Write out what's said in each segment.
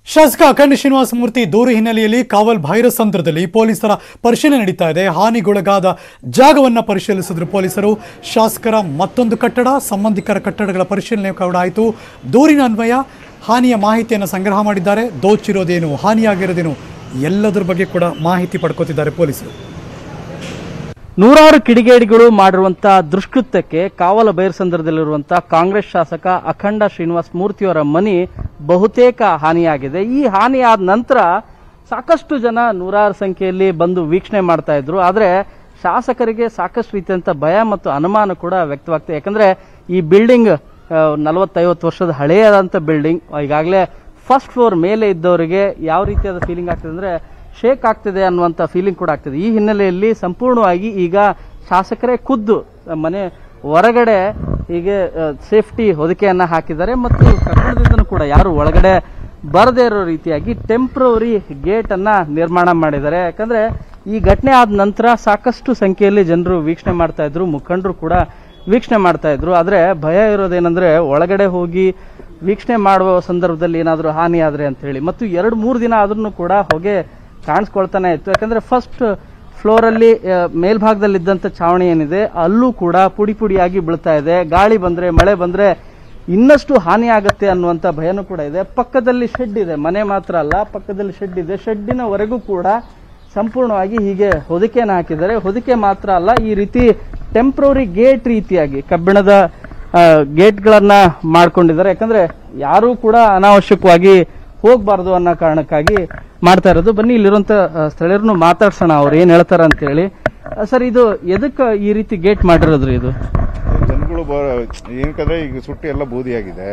ಶಾಸಕ ಅಖಂಡ ಶ್ರೀನಿವಾಸ ಮೂರ್ತಿ ದೂರು ಹಿನ್ನೆಲೆಯಲ್ಲಿ ಕಾವಲ್ ಭೈರಸಂದ್ರದಲ್ಲಿ ಪೊಲೀಸರ ಪರಿಶೀಲನೆ ನಡೀತಾ ಇದೆ ಹಾನಿಗೊಳಗಾದ ಜಾಗವನ್ನ ಪರಿಶೀಲಿಸಿದ್ರು ಪೊಲೀಸರು ಶಾಸಕರ ಮತ್ತೊಂದು ಕಟ್ಟಡ ಸಂಬಂಧಿಕರ ಕಟ್ಟಡಗಳ ಪರಿಶೀಲನೆ ಕೂಡ ಆಯಿತು ದೂರಿನ ಅನ್ವಯ ಹಾನಿಯ ಮಾಹಿತಿಯನ್ನು ಸಂಗ್ರಹ ಮಾಡಿದ್ದಾರೆ ದೋಚಿರೋದೇನು ಹಾನಿಯಾಗಿರೋದೇನು ಎಲ್ಲದರ ಬಗ್ಗೆ ಕೂಡ ಮಾಹಿತಿ ಪಡ್ಕೋತಿದ್ದಾರೆ ಪೊಲೀಸರು ನೂರಾರು ಕಿಡಿಗೇಡಿಗಳು ಮಾಡಿರುವಂತ ದುಷ್ಕೃತ್ಯಕ್ಕೆ ಕಾವಲ ಬೈರಸಂದ್ರದಲ್ಲಿರುವಂತಹ ಕಾಂಗ್ರೆಸ್ ಶಾಸಕ ಅಖಂಡ ಶ್ರೀನಿವಾಸ್ ಮೂರ್ತಿಯವರ ಮನಿ ಬಹುತೇಕ ಹಾನಿಯಾಗಿದೆ ಈ ಹಾನಿ ಆದ ನಂತರ ಸಾಕಷ್ಟು ಜನ ನೂರಾರು ಸಂಖ್ಯೆಯಲ್ಲಿ ಬಂದು ವೀಕ್ಷಣೆ ಮಾಡ್ತಾ ಇದ್ರು ಆದ್ರೆ ಶಾಸಕರಿಗೆ ಸಾಕಷ್ಟು ರೀತಿಯಂತ ಭಯ ಮತ್ತು ಅನುಮಾನ ಕೂಡ ವ್ಯಕ್ತವಾಗ್ತದೆ ಯಾಕಂದ್ರೆ ಈ ಬಿಲ್ಡಿಂಗ್ ನಲವತ್ತೈವತ್ತು ವರ್ಷದ ಹಳೆಯದಂತ ಬಿಲ್ಡಿಂಗ್ ಈಗಾಗಲೇ ಫಸ್ಟ್ ಫ್ಲೋರ್ ಮೇಲೆ ಇದ್ದವರಿಗೆ ಯಾವ ರೀತಿಯಾದ ಫೀಲಿಂಗ್ ಆಗ್ತದೆ ಅಂದ್ರೆ ಶೇಕ್ ಆಗ್ತಿದೆ ಅನ್ನುವಂಥ ಫೀಲಿಂಗ್ ಕೂಡ ಆಗ್ತದೆ ಈ ಹಿನ್ನೆಲೆಯಲ್ಲಿ ಸಂಪೂರ್ಣವಾಗಿ ಈಗ ಶಾಸಕರೇ ಖುದ್ದು ಮನೆ ಹೊರಗಡೆ ಹೀಗೆ ಸೇಫ್ಟಿ ಹೊದಿಕೆಯನ್ನ ಹಾಕಿದ್ದಾರೆ ಮತ್ತು ಕಟ್ಟಡದಿಂದನೂ ಕೂಡ ಯಾರು ಒಳಗಡೆ ಬರದೇ ಇರೋ ರೀತಿಯಾಗಿ ಟೆಂಪ್ರವರಿ ಗೇಟ್ ಅನ್ನ ನಿರ್ಮಾಣ ಮಾಡಿದ್ದಾರೆ ಯಾಕಂದ್ರೆ ಈ ಘಟನೆ ಆದ ನಂತರ ಸಾಕಷ್ಟು ಸಂಖ್ಯೆಯಲ್ಲಿ ಜನರು ವೀಕ್ಷಣೆ ಮಾಡ್ತಾ ಇದ್ರು ಮುಖಂಡರು ಕೂಡ ವೀಕ್ಷಣೆ ಮಾಡ್ತಾ ಇದ್ರು ಆದ್ರೆ ಭಯ ಇರೋದೇನೆಂದ್ರೆ ಒಳಗಡೆ ಹೋಗಿ ವೀಕ್ಷಣೆ ಮಾಡುವ ಸಂದರ್ಭದಲ್ಲಿ ಏನಾದರೂ ಹಾನಿ ಆದ್ರೆ ಅಂತ ಹೇಳಿ ಮತ್ತು ಎರಡು ಮೂರು ದಿನ ಆದ್ರೂ ಕೂಡ ಹೊಗೆ ಕಾಣಿಸ್ಕೊಳ್ತಾನೆ ಇತ್ತು ಯಾಕಂದ್ರೆ ಫಸ್ಟ್ ಫ್ಲೋರ್ ಅಲ್ಲಿ ಆ, ಮೇಲ್ಭಾಗದಲ್ಲಿ ಇದ್ದಂತ ಛಾವಣಿ ಏನಿದೆ ಅಲ್ಲೂ ಕೂಡ ಪುಡಿ ಪುಡಿಯಾಗಿ ಬೀಳ್ತಾ ಇದೆ ಗಾಳಿ ಬಂದ್ರೆ ಮಳೆ ಬಂದ್ರೆ ಇನ್ನಷ್ಟು ಹಾನಿ ಆಗತ್ತೆ ಅನ್ನುವಂತ ಭಯನೂ ಕೂಡ ಇದೆ ಪಕ್ಕದಲ್ಲಿ ಶೆಡ್ ಇದೆ ಮನೆ ಮಾತ್ರ ಅಲ್ಲ ಪಕ್ಕದಲ್ಲಿ ಶೆಡ್ ಇದೆ ಶೆಡ್ಡಿನವರೆಗೂ ಕೂಡ ಸಂಪೂರ್ಣವಾಗಿ ಹೀಗೆ ಹೊದಿಕೆಯನ್ನು ಹಾಕಿದ್ದಾರೆ ಹೊದಿಕೆ ಮಾತ್ರ ಅಲ್ಲ ಈ ರೀತಿ ಟೆಂಪ್ರವರಿ ಗೇಟ್ ರೀತಿಯಾಗಿ ಕಬ್ಬಿಣದ ಗೇಟ್ಗಳನ್ನ ಮಾಡ್ಕೊಂಡಿದ್ದಾರೆ ಯಾಕಂದ್ರೆ ಯಾರೂ ಕೂಡ ಅನಾವಶ್ಯಕವಾಗಿ ಹೋಗಬಾರ್ದು ಅನ್ನೋ ಕಾರಣಕ್ಕಾಗಿ ಮಾಡ್ತಾ ಇರೋದು ಬನ್ನಿ ಇಲ್ಲಿರುವಂತ ಆ, ಸ್ಥಳೀಯರನ್ನು ಮಾತಾಡ್ಸೋಣ ಅವ್ರು ಏನ್ ಹೇಳ್ತಾರ ಅಂತ ಹೇಳಿ ಸರ್ ಇದು ಎದಕ್ಕೆ ಈ ರೀತಿ ಗೇಟ್ ಮಾಡಿರೋದ್ರಿ ಇದು ಜನಗಳು ಏನಕ್ಕಂದ್ರೆ ಈಗ ಸುಟ್ಟಿ ಎಲ್ಲ ಬೂದಿಯಾಗಿದೆ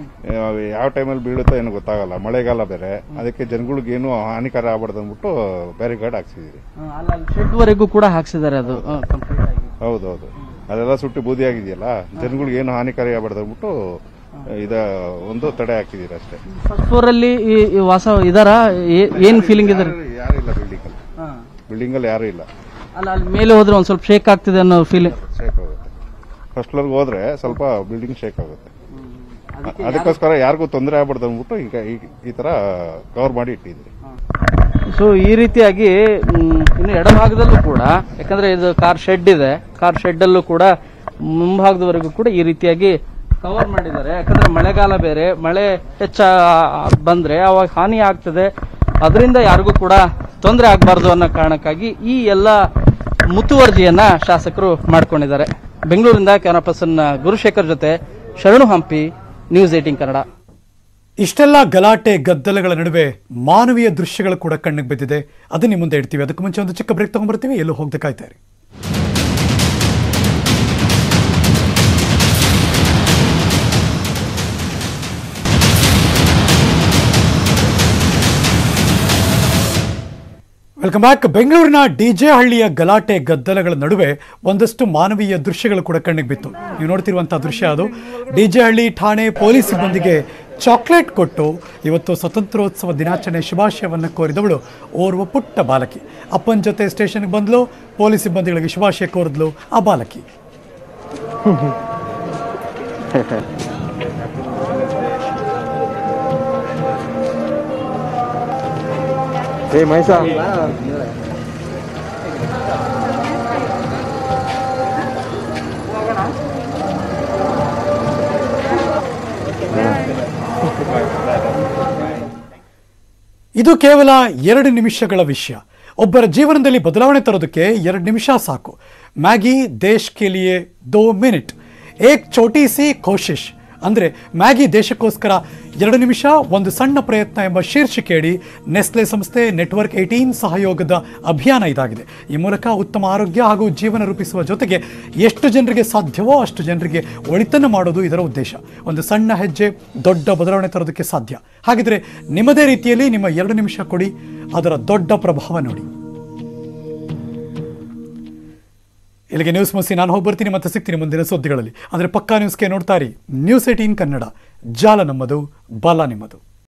ಯಾವ ಟೈಮಲ್ಲಿ ಬೀಳುತ್ತೋ ಏನೋ ಗೊತ್ತಾಗಲ್ಲ ಮಳೆಗಾಲ ಬೇರೆ ಅದಕ್ಕೆ ಜನಗಳಿಗೆ ಏನು ಹಾನಿಕರ ಆಗ್ಬಾರ್ದು ಅಂದ್ಬಿಟ್ಟು ಬ್ಯಾರಿಗೇಡ್ ಹಾಕ್ಸಿದೀವಿ ಅಲ್ಲ ಶೆಡ್ ವರೆಗೂ ಕೂಡ ಹಾಕ್ಸಿದ್ದಾರೆ ಅದು ಕಂಪ್ಲೀಟ್ ಆಗಿ ಹೌದೌದು ಅದೆಲ್ಲ ಸುಟ್ಟಿ ಬೂದಿಯಾಗಿದೆಯಲ್ಲ ಜನಗಳಿಗೆ ಏನು ಹಾನಿಕರ ಆಗ್ಬಾರ್ದು ಅಂದ್ಬಿಟ್ಟು ಇದ ಒಂದು ತಡೆ ಹಾಕಿದೀರಿ ಅಷ್ಟೇ ಫಸ್ಟ್ ಫ್ಲೋರ್ ಅಲ್ಲಿ ಈ- ಈ ವಾಸ ಇದಾರ ಏ- ಏನ್ ಫೀಲಿಂಗ್ ಇದಾರೆ ಯಾರು ಇಲ್ಲ ಬಿಲ್ಡಿಂಗ್ ಅಲ್ಲಿ ಬಿಲ್ಡಿಂಗ್ ಅಲ್ಲಿ ಯಾರು ಇಲ್ಲ ಅಲ್ಲ ಅಲ್ಲಿ ಮೇಲೆ ಹೋದ್ರೆ ಒಂದ್ ಸ್ವಲ್ಪ ಶೇಕ್ ಆಗ್ತಿದೆ ಅನ್ನೋ ಫೀಲಿಂಗ್ ಶೇಕ್ ಆಗುತ್ತೆ ಫಸ್ಟ್ ಫ್ಲೋರ್ಗೆ ಹೋದ್ರೆ ಸ್ವಲ್ಪ ಬಿಲ್ಡಿಂಗ್ ಶೇಕ್ ಆಗುತ್ತೆ ಅದಕ್ಕೋಸ್ಕರ ಯಾರಿಗೂ ತೊಂದರೆ ಆಗ್ಬಾರ್ದು ಅಂದ್ಬಿಟ್ಟು ಈಗ ಈ- ಈ ತರ ಕವರ್ ಮಾಡಿ ಇಟ್ಟಿದ್ರಿ ಸೊ ಈ ರೀತಿಯಾಗಿ ಮ್, ಇನ್ನು ಎಡಭಾಗದಲ್ಲೂ ಕೂಡ ಯಾಕಂದ್ರೆ ಇದು ಕಾರ್ ಶೆಡ್ ಇದೆ ಕಾರ್ ಶೆಡ್ ಅಲ್ಲೂ ಕೂಡ ಮುಂಭಾಗದವರೆಗೂ ಕೂಡ ಈ ರೀತಿಯಾಗಿ ಕವರ್ ಮಾಡಿದ್ದಾರೆ ಯಾಕಂದ್ರೆ ಮಳೆಗಾಲ ಬೇರೆ ಮಳೆ ಹೆಚ್ಚ ಬಂದ್ರೆ ಅವಾಗ ಹಾನಿ ಆಗ್ತದೆ ಅದರಿಂದ ಯಾರಿಗೂ ಕೂಡ ತೊಂದರೆ ಆಗಬಾರ್ದು ಅನ್ನೋ ಕಾರಣಕ್ಕಾಗಿ ಈ ಎಲ್ಲ ಮುತುವರ್ಜಿಯನ್ನ ಶಾಸಕರು ಮಾಡ್ಕೊಂಡಿದ್ದಾರೆ ಬೆಂಗಳೂರಿಂದ ಕ್ಯಾಮರಾ ಪರ್ಸನ್ ಗುರುಶೇಖರ್ ಜೊತೆ ಶರಣು ಹಂಪಿ ನ್ಯೂಸ್ ಏಟಿಂಗ್ ಕನ್ನಡ ಇಷ್ಟೆಲ್ಲ ಗಲಾಟೆ ಗದ್ದಲಗಳ ನಡುವೆ ಮಾನವೀಯ ದೃಶ್ಯಗಳು ಕೂಡ ಕಣ್ಣಿಗೆ ಬಿದ್ದಿದೆ ಅದನ್ನ ನಿಮ್ಮ ಮುಂದೆ ಇಡ್ತೀವಿ ಅದಕ್ಕೂ ಮುಂಚೆ ಒಂದು ಚಿಕ್ಕ ಬ್ರೇಕ್ ತಗೊಂಡ್ಬರ್ತೀವಿ ಎಲ್ಲೂ ಹೋಗದೆ ಕಾಯ್ತಾ ಇರಿ ವೆಲ್ಕಮ್ ಬ್ಯಾಕ್ ಬೆಂಗಳೂರಿನ ಡಿಜೆ ಹಳ್ಳಿಯ ಗಲಾಟೆ ಗದ್ದಲಗಳ ನಡುವೆ ಒಂದಷ್ಟು ಮಾನವೀಯ ದೃಶ್ಯಗಳು ಕೂಡ ಕಣ್ಣಿಗೆ ಬಿತ್ತು ನೀವು ನೋಡ್ತಿರುವಂತಹ ದೃಶ್ಯ ಅದು ಡಿಜೆ ಹಳ್ಳಿ ಠಾಣೆ ಪೊಲೀಸ್ ಸಿಬ್ಬಂದಿಗೆ ಚಾಕ್ಲೇಟ್ ಕೊಟ್ಟು ಇವತ್ತು ಸ್ವತಂತ್ರೋತ್ಸವ ದಿನಾಚರಣೆ ಶುಭಾಶಯವನ್ನು ಕೋರಿದವಳು ಓರ್ವ ಪುಟ್ಟ ಬಾಲಕಿ ಅಪ್ಪನ ಜೊತೆ ಸ್ಟೇಷನ್ಗೆ ಬಂದ್ಲು ಪೊಲೀಸ್ ಸಿಬ್ಬಂದಿಗಳಿಗೆ ಶುಭಾಶಯ ಕೋರಿದ್ಲು ಆ ಬಾಲಕಿ ಏ ಮೈಸ ಇದು ಕೇವಲ ಎರಡು ನಿಮಿಷಗಳ ವಿಷಯ ಒಬ್ಬರ ಜೀವನದಲ್ಲಿ ಬದಲಾವಣೆ ತರೋದಕ್ಕೆ ಎರಡು ನಿಮಿಷ ಸಾಕು ಮ್ಯಾಗಿ ದೇಶ್ ಕೆ ಲಿಯೆ ದೋ ಮಿನಿಟ್ ಏಕ್ ಚೋಟಿ ಸಿ ಕೋಶಿಶ್ ಅಂದರೆ ಮ್ಯಾಗಿ ದೇಶಕ್ಕೋಸ್ಕರ ಎರಡು ನಿಮಿಷ ಒಂದು ಸಣ್ಣ ಪ್ರಯತ್ನ ಎಂಬ ಶೀರ್ಷಿಕೆಯಡಿ ನೆಸ್ಲೆ ಸಂಸ್ಥೆ ನೆಟ್ವರ್ಕ್ ಏಯ್ಟೀನ್ ಸಹಯೋಗದ ಅಭಿಯಾನ ಇದಾಗಿದೆ ಈ ಮೂಲಕ ಉತ್ತಮ ಆರೋಗ್ಯ ಹಾಗೂ ಜೀವನ ರೂಪಿಸುವ ಜೊತೆಗೆ ಎಷ್ಟು ಜನರಿಗೆ ಸಾಧ್ಯವೋ ಅಷ್ಟು ಜನರಿಗೆ ಒಳಿತನ್ನು ಮಾಡೋದು ಇದರ ಉದ್ದೇಶ ಒಂದು ಸಣ್ಣ ಹೆಜ್ಜೆ ದೊಡ್ಡ ಬದಲಾವಣೆ ತರೋದಕ್ಕೆ ಸಾಧ್ಯ ಹಾಗಿದ್ರೆ ನಿಮ್ಮದೇ ರೀತಿಯಲ್ಲಿ ನಿಮ್ಮ ಎರಡು ನಿಮಿಷ ಕೊಡಿ ಅದರ ದೊಡ್ಡ ಪ್ರಭಾವ ನೋಡಿ ಇಲ್ಲಿಗೆ ನ್ಯೂಸ್ ಮುಗಿಸಿ ನಾನು ಹೋಗಿ ಬರ್ತೀನಿ ಮತ್ತೆ ಸಿಗ್ತೀನಿ ಮುಂದಿನ ಸುದ್ದಿಗಳಲ್ಲಿ ಅಂದರೆ ಪಕ್ಕಾ ನ್ಯೂಸ್ಗೆ ನೋಡ್ತಾ ಇರಿ ನ್ಯೂಸ್ ಏಟೀನ್ ಕನ್ನಡ ಜಾಲ ನಮ್ಮದು ಬಾಲ ನಿಮ್ಮದು